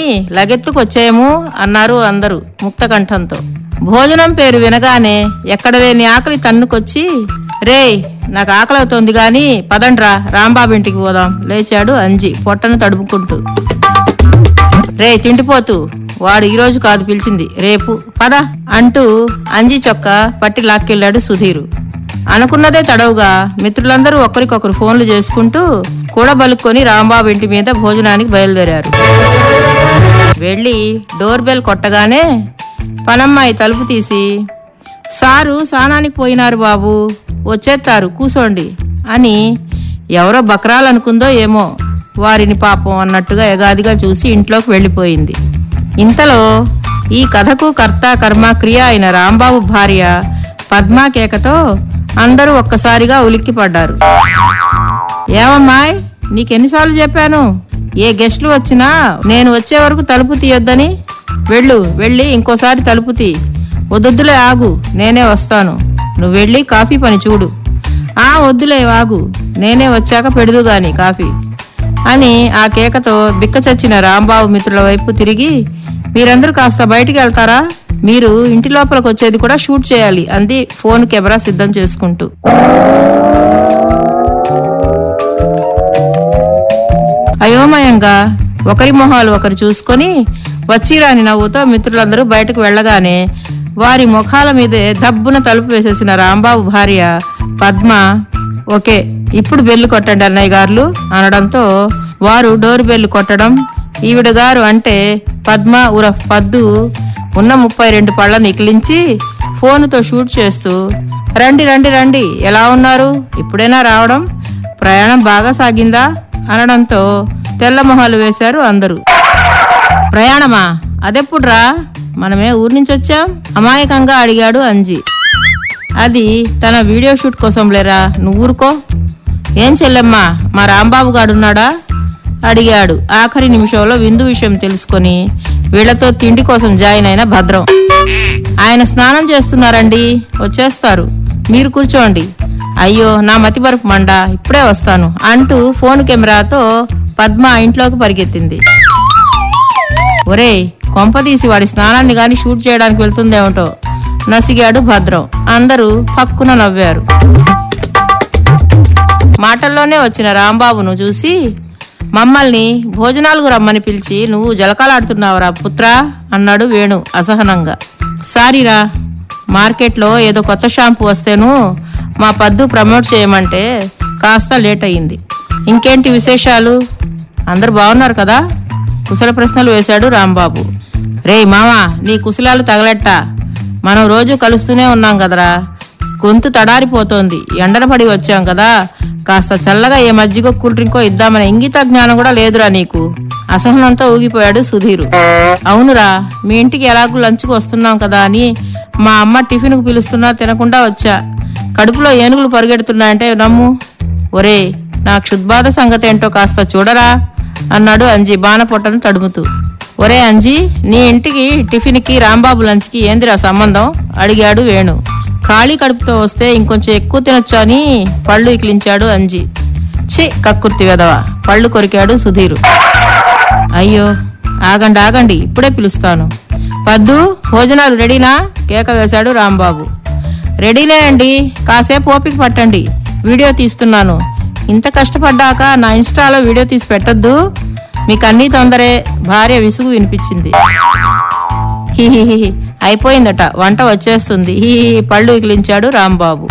తినడానికి లగెత్తుకొచ్చేయము అన్నారు అందరూ ముక్తకంఠంతో భోజనం పేరు వినగానే ఎక్కడ లేని ఆకలి తన్నుకొచ్చి రేయ్ నాకు ఆకలి అవుతోంది గాని పదండ్రా రాంబాబు ఇంటికి పోదాం లేచాడు అంజి పొట్టను తడుపుకుంటూ రే తిండిపోతూ వాడు ఈ రోజు కాదు పిలిచింది రేపు పద అంటూ అంజి చొక్క పట్టి లాక్కెళ్ళాడు సుధీరు అనుకున్నదే తడవుగా మిత్రులందరూ ఒకరికొకరు ఫోన్లు చేసుకుంటూ కూడబలుక్కొని రాంబాబు ఇంటి మీద భోజనానికి బయలుదేరారు వెళ్ళి డోర్ బెల్ కొట్టగానే పనమ్మాయి తలుపు తీసి సారు స్నానానికి పోయినారు బాబు వచ్చేస్తారు కూసోండి అని ఎవరో బకరాలనుకుందో ఏమో వారిని పాపం అన్నట్టుగా ఎగాదిగా చూసి ఇంట్లోకి వెళ్ళిపోయింది ఇంతలో ఈ కథకు కర్త కర్మ క్రియ అయిన రాంబాబు భార్య పద్మా కేకతో అందరూ ఒక్కసారిగా ఉలిక్కిపడ్డారు ఏమమ్మాయ్ నీకెన్నిసార్లు చెప్పాను ఏ గెస్ట్లు వచ్చినా నేను వచ్చే వరకు తలుపు తీయొద్దని వెళ్ళు వెళ్ళి ఇంకోసారి తలుపు తీ వద్దొద్దులే ఆగు నేనే వస్తాను నువ్వు వెళ్ళి కాఫీ పని చూడు ఆ వద్దులే ఆగు నేనే వచ్చాక పెడుదు గాని కాఫీ అని ఆ కేకతో బిక్క చచ్చిన రాంబాబు మిత్రుల వైపు తిరిగి మీరందరూ కాస్త బయటికి వెళ్తారా మీరు ఇంటి లోపలికి వచ్చేది కూడా షూట్ చేయాలి అంది ఫోన్ కెమెరా సిద్ధం చేసుకుంటూ అయోమయంగా ఒకరి మొహాలు ఒకరు చూసుకొని వచ్చిరాని నవ్వుతో మిత్రులందరూ బయటకు వెళ్ళగానే వారి ముఖాల మీదే దబ్బున తలుపు వేసేసిన రాంబాబు భార్య పద్మ ఓకే ఇప్పుడు బెల్లు కొట్టండి అన్నయ్య గారులు అనడంతో వారు డోర్ బెల్లు కొట్టడం ఈవిడ గారు అంటే పద్మ ఉరఫ్ పద్దు ఉన్న ముప్పై రెండు పళ్ళ నికిలించి ఫోనుతో షూట్ చేస్తూ రండి రండి రండి ఎలా ఉన్నారు ఇప్పుడైనా రావడం ప్రయాణం బాగా సాగిందా అనడంతో తెల్ల మొహాలు వేశారు అందరూ ప్రయాణమా అదెప్పుడ్రా మనమే ఊరి నుంచి వచ్చాం అమాయకంగా అడిగాడు అంజి అది తన వీడియో షూట్ కోసం లేరా నువ్వు ఊరుకో ఏం చెల్లెమ్మా మా రాంబాబు గాడున్నాడా అడిగాడు ఆఖరి నిమిషంలో విందు విషయం తెలుసుకొని వీళ్లతో తిండి కోసం జాయిన్ అయిన భద్రం ఆయన స్నానం చేస్తున్నారండి వచ్చేస్తారు మీరు కూర్చోండి అయ్యో నా మతిమరుపు మండ ఇప్పుడే వస్తాను అంటూ ఫోన్ కెమెరాతో పద్మ ఇంట్లోకి పరిగెత్తింది ఒరేయ్ కొంపదీసి వాడి స్నానాన్ని గాని షూట్ చేయడానికి వెళ్తుందేమిటో నసిగాడు భద్రం అందరూ పక్కున నవ్వారు మాటల్లోనే వచ్చిన రాంబాబును చూసి మమ్మల్ని భోజనాలకు రమ్మని పిలిచి నువ్వు జలకాలాడుతున్నావురా పుత్రా అన్నాడు వేణు అసహనంగా సారీరా మార్కెట్లో ఏదో కొత్త షాంపూ వస్తేను మా పద్దు ప్రమోట్ చేయమంటే కాస్త లేట్ అయింది ఇంకేంటి విశేషాలు అందరు బాగున్నారు కదా కుశల ప్రశ్నలు వేశాడు రాంబాబు రేయ్ మావా నీ కుశలాలు తగలెట్ట మనం రోజు కలుస్తూనే ఉన్నాం కదరా గొంతు తడారిపోతోంది ఎండన పడి వచ్చాం కదా కాస్త చల్లగా ఏ మజ్జిగో కూల్ డ్రింకో ఇద్దామనే ఇంగిత జ్ఞానం కూడా లేదురా నీకు అసహనంతో ఊగిపోయాడు సుధీరు అవునురా మీ ఇంటికి ఎలాగూ లంచ్కు వస్తున్నాం కదా అని మా అమ్మ టిఫిన్కు పిలుస్తున్నా తినకుండా వచ్చా కడుపులో ఏనుగులు పరిగెడుతున్నాయంటే నమ్ము ఒరే నా క్షుద్బాధ సంగతి ఏంటో కాస్త చూడరా అన్నాడు అంజి బాణపొట్టను తడుముతూ ఒరే అంజి నీ ఇంటికి టిఫిన్కి రాంబాబు లంచ్కి ఏందిరా సంబంధం అడిగాడు వేణు ఖాళీ కడుపుతో వస్తే ఇంకొంచెం ఎక్కువ తినొచ్చు అని పళ్ళు ఇకిలించాడు అంజి ఛీ కక్కుర్తి వెదవ పళ్ళు కొరికాడు సుధీరు అయ్యో ఆగండి ఆగండి ఇప్పుడే పిలుస్తాను పద్దు భోజనాలు రెడీనా కేక వేశాడు రాంబాబు రెడీలే అండి కాసేపు ఓపిక పట్టండి వీడియో తీస్తున్నాను ఇంత కష్టపడ్డాక నా ఇన్స్టాలో వీడియో తీసి పెట్టొద్దు మీకు అన్నీ తొందరే భార్య విసుగు వినిపించింది హిహిహి అయిపోయిందట వంట వచ్చేస్తుంది హీ పళ్ళు ఇకిలించాడు రాంబాబు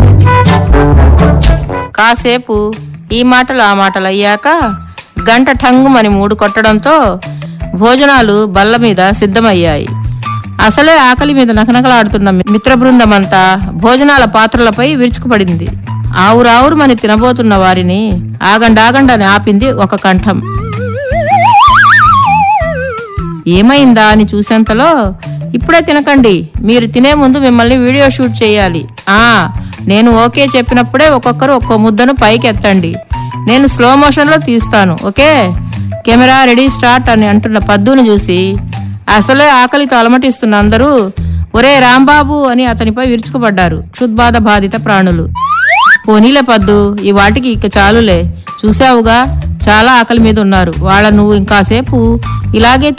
కాసేపు ఈ మాటలు ఆ మాటలు అయ్యాక గంట ఠంగుమని మూడు కొట్టడంతో భోజనాలు బల్ల మీద సిద్ధమయ్యాయి అసలే ఆకలి మీద నకనకలాడుతున్న మిత్ర బృందమంతా భోజనాల పాత్రలపై విరుచుకుపడింది ఆవురావురు మని తినబోతున్న వారిని ఆగండాగండని ఆపింది ఒక కంఠం ఏమైందా అని చూసేంతలో ఇప్పుడే తినకండి మీరు తినే ముందు మిమ్మల్ని వీడియో షూట్ చేయాలి ఆ నేను ఓకే చెప్పినప్పుడే ఒక్కొక్కరు ఒక్కో ముద్దను పైకి ఎత్తండి నేను స్లో మోషన్లో తీస్తాను ఓకే కెమెరా రెడీ స్టార్ట్ అని అంటున్న పద్దును చూసి అసలే ఆకలితో అలమటిస్తున్న అందరూ ఒరే రాంబాబు అని అతనిపై విరుచుకుపడ్డారు క్షుద్బాధ బాధిత ప్రాణులు పోనీలే పద్దు ఈ వాటికి ఇక చాలులే చూసావుగా చాలా ఆకలి మీద ఉన్నారు వాళ్ళ నువ్వు ఇంకాసేపు ఇలాగే